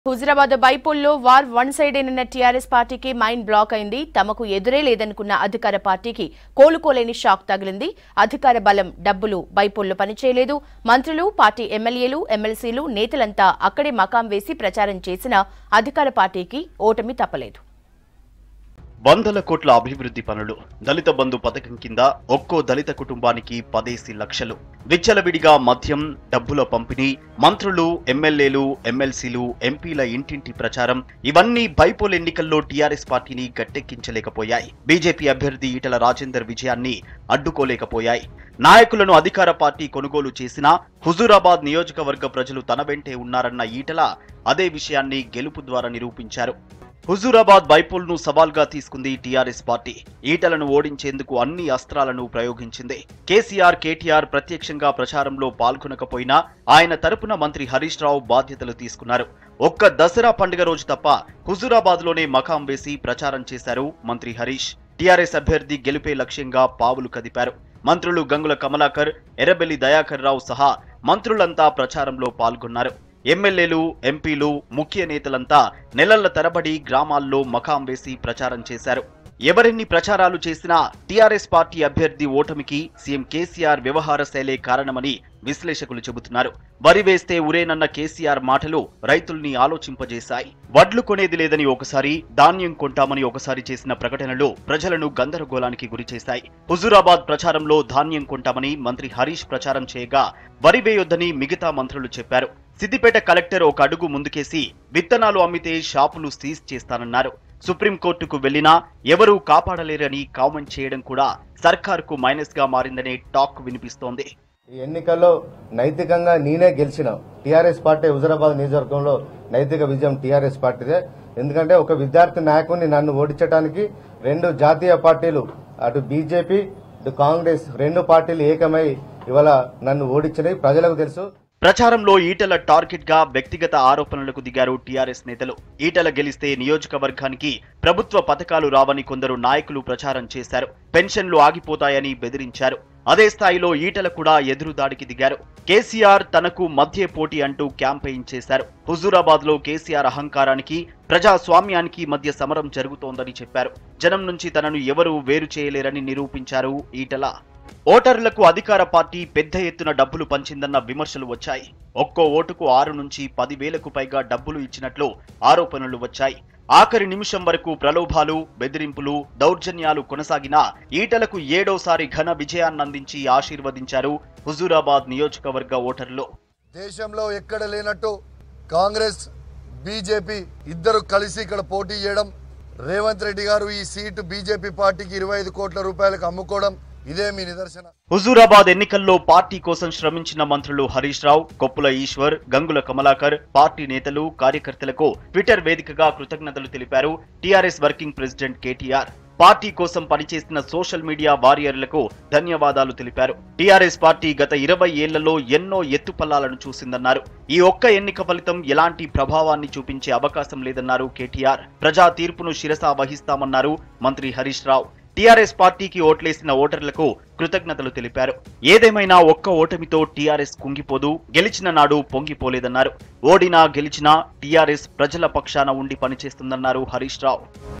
హుజరాబాద్ బైపోల్లో war one side అయిన TRS పార్టీకి మైండ్ బ్లాక్ అయింది తమకు ఎదురే లేదనుకున్న అధికార పార్టీకి కోలుకోలేని షాక్ తగిలింది అధికార బలం డబ్బులు బైపోల్లో పనిచేయలేదు మంత్రులు పార్టీ ఎమ్మెల్యేలు ఎమ్మెల్సీలు నేతలంతా అక్కడే మకాం వేసి ప్రచారం చేసినా అధికార పార్టీకి ఓటమి తప్పలేదు వందల కోట్ల అభివృద్ధి పనులు దళిత బంధు పథకం కింద ఒక్కో దళిత కుటుంబానికి పదేసి లక్షలు విచ్చలవిడిగా మద్యం డబ్బుల పంపిణీ మంత్రులు ఎమ్మెల్యేలు ఎమ్మెల్సీలు ఎంపీల ఇంటింటి ప్రచారం ఇవన్నీ బైపోల్ ఎన్నికల్లో టీఆర్ఎస్ పార్టీని గట్టెక్కించలేకపోయాయి బీజేపీ అభ్యర్థి ఈటల రాజేందర్ విజయాన్ని అడ్డుకోలేకపోయాయి నాయకులను అధికార పార్టీ కొనుగోలు చేసినా హుజూరాబాద్ నియోజకవర్గ ప్రజలు తన వెంటే ఉన్నారన్న ఈటల అదే విషయాన్ని గెలుపు ద్వారా నిరూపించారు హుజూరాబాద్ బైపోల్ ను సవాల్గా తీసుకుంది టీఆర్ఎస్ పార్టీ ఈటలను ఓడించేందుకు అన్ని అస్త్రాలను ప్రయోగించింది కేసీఆర్ కేటీఆర్ ప్రత్యక్షంగా ప్రచారంలో పాల్గొనకపోయినా ఆయన తరపున మంత్రి హరీష్ రావు బాధ్యతలు తీసుకున్నారు ఒక్క దసరా పండుగ రోజు తప్ప హుజూరాబాద్ లోనే మకాం వేసి ప్రచారం చేశారు మంత్రి హరీష్ టీఆర్ఎస్ అభ్యర్థి గెలిపే లక్ష్యంగా పావులు కదిపారు మంత్రులు గంగుల కమలాకర్ ఎర్రబెల్లి దయాకర్ రావు సహా మంత్రులంతా ప్రచారంలో పాల్గొన్నారు ఎమ్మెల్యేలు ఎంపీలు ముఖ్య నేతలంతా నెలల తరబడి గ్రామాల్లో మకాం వేసి ప్రచారం చేశారు ఎవరెన్ని ప్రచారాలు చేసినా టీఆర్ఎస్ పార్టీ అభ్యర్థి ఓటమికి సీఎం కేసీఆర్ వ్యవహార శైలే కారణమని విశ్లేషకులు చెబుతున్నారు వరి వేస్తే ఉరేనన్న కేసీఆర్ మాటలు రైతుల్ని ఆలోచింపజేశాయి వడ్లు కొనేది లేదని ఒకసారి ధాన్యం కొంటామని ఒకసారి చేసిన ప్రకటనలు ప్రజలను గందరగోళానికి గురిచేశాయి హుజూరాబాద్ ప్రచారంలో ధాన్యం కొంటామని మంత్రి హరీష్ ప్రచారం చేయగా వరి వేయొద్దని మిగతా మంత్రులు చెప్పారు సిద్దిపేట కలెక్టర్ ఒక అడుగు ముందుకేసి విత్తనాలు అమ్మితే షాపులు సీజ్ చేస్తానన్నారు సుప్రీంకోర్టుకు వెళ్లినా ఎవరూ కాపాడలేరని కామెంట్ చేయడం కూడా సర్కార్కు మైనస్ గా మారిందనే టాక్ వినిపిస్తోంది ఈ ఎన్నికల్లో నైతికంగా నేనే గెలిచిన టీఆర్ఎస్ పార్టీ హుజరాబాద్ నియోజకవర్గంలో నైతిక విజయం టీఆర్ఎస్ పార్టీదే ఎందుకంటే ఒక విద్యార్థి నాయకుడిని నన్ను ఓడించడానికి రెండు జాతీయ పార్టీలు అటు బీజేపీ ఇటు కాంగ్రెస్ రెండు పార్టీలు ఏకమై ఇవాళ నన్ను ఓడించినాయి ప్రజలకు తెలుసు ప్రచారంలో ఈటల టార్గెట్ గా వ్యక్తిగత ఆరోపణలకు దిగారు టీఆర్ఎస్ నేతలు ఈటల గెలిస్తే నియోజకవర్గానికి ప్రభుత్వ పథకాలు రావని కొందరు నాయకులు ప్రచారం చేశారు పెన్షన్లు ఆగిపోతాయని బెదిరించారు అదే స్థాయిలో ఈటల కూడా ఎదురుదాడికి దిగారు కేసీఆర్ తనకు మధ్య పోటీ అంటూ క్యాంపెయిన్ చేశారు హుజూరాబాద్ లో కేసీఆర్ అహంకారానికి ప్రజాస్వామ్యానికి మధ్య సమరం జరుగుతోందని చెప్పారు జనం నుంచి తనను ఎవరూ వేరు చేయలేరని నిరూపించారు ఈటల ఓటర్లకు అధికార పార్టీ పెద్ద ఎత్తున డబ్బులు పంచిందన్న విమర్శలు వచ్చాయి ఒక్కో ఓటుకు ఆరు నుంచి పది వేలకు పైగా డబ్బులు ఇచ్చినట్లు ఆరోపణలు వచ్చాయి ఆఖరి నిమిషం వరకు ప్రలోభాలు బెదిరింపులు దౌర్జన్యాలు కొనసాగినా ఈటలకు ఏడోసారి ఘన విజయాన్నందించి ఆశీర్వదించారు హుజూరాబాద్ నియోజకవర్గ ఓటర్లు దేశంలో ఎక్కడ లేనట్టు కాంగ్రెస్ బీజేపీ ఇద్దరు కలిసి ఇక్కడ పోటీ చేయడం రేవంత్ రెడ్డి గారు ఈ సీటు బీజేపీ పార్టీకి ఇరవై ఐదు కోట్ల రూపాయలకు అమ్ముకోవడం ఇదే మీ నిదర్శన హుజూరాబాద్ ఎన్నికల్లో పార్టీ కోసం శ్రమించిన మంత్రులు హరీష్ రావు కొప్పుల ఈశ్వర్ గంగుల కమలాకర్ పార్టీ నేతలు కార్యకర్తలకు ట్విట్టర్ వేదికగా కృతజ్ఞతలు తెలిపారు TRS working president KTR party కోసం పనిచేసిన సోషల్ మీడియా వారియర్లకు ధన్యవాదాలు తెలిపారు టీఆర్ఎస్ పార్టీ గత ఇరవై ఏళ్లలో ఎన్నో ఎత్తుపల్లాలను చూసిందన్నారు ఈ ఒక్క ఎన్నిక ఫలితం ఎలాంటి ప్రభావాన్ని చూపించే అవకాశం లేదన్నారు కేటీఆర్ ప్రజా తీర్పును శిరసా వహిస్తామన్నారు మంత్రి హరీష్ రావు టీఆర్ఎస్ పార్టీకి ఓట్లేసిన ఓటర్లకు కృతజ్ఞతలు తెలిపారు ఏదేమైనా ఒక్క ఓటమితో టీఆర్ఎస్ కుంగిపోదు గెలిచిన నాడు పొంగిపోలేదన్నారు ఓడినా గెలిచినా టీఆర్ఎస్ ప్రజల పక్షాన ఉండి పనిచేస్తుందన్నారు హరీష్ రావు